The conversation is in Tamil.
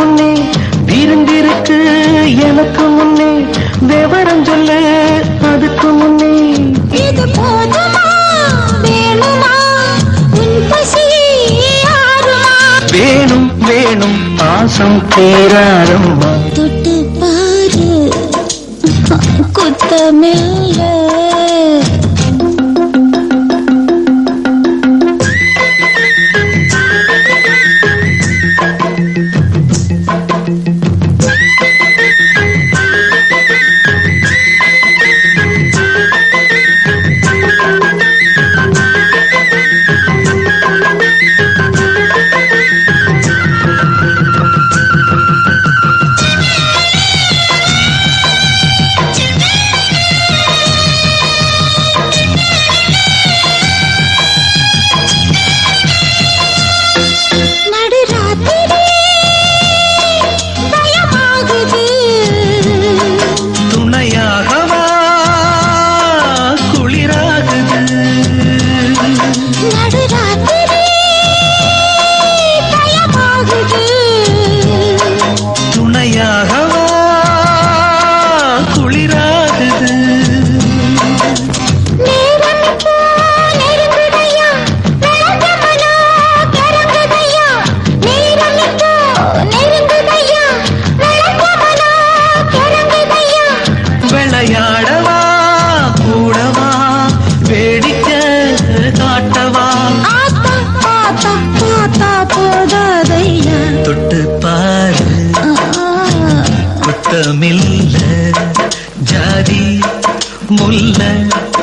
முன்னே விருந்திருக்கு எனக்கு முன்னே விவரம் சொல்ல அதுக்கு முன்னே இது போதுமா வேணுமா உன் பசி ஆறுமா வேணும் வேணும் பாசம் தேராரம்மா தொட்டு பாரு குத்தமில்ல நடுராத்திரி பயமாகுது துணையாகவா குளிராகுது நடுராத்திரி பயமாகுது துணையாகவா குளிராகுது நேரம் இப்போ நெருங்குதையா விளக்கமனோ கிறங்குதையா நேரம் இப்போ நெருங்குதையா விளக்கமனோ கிறங்குதையா விளையாடவா கூடவா வேடிக்கை காட்டவா ஆத்தா ஆத்தா ஆத்தா போதாதையா தொட்டு பாரு குத்தமில்ல ஜாதி முல்ல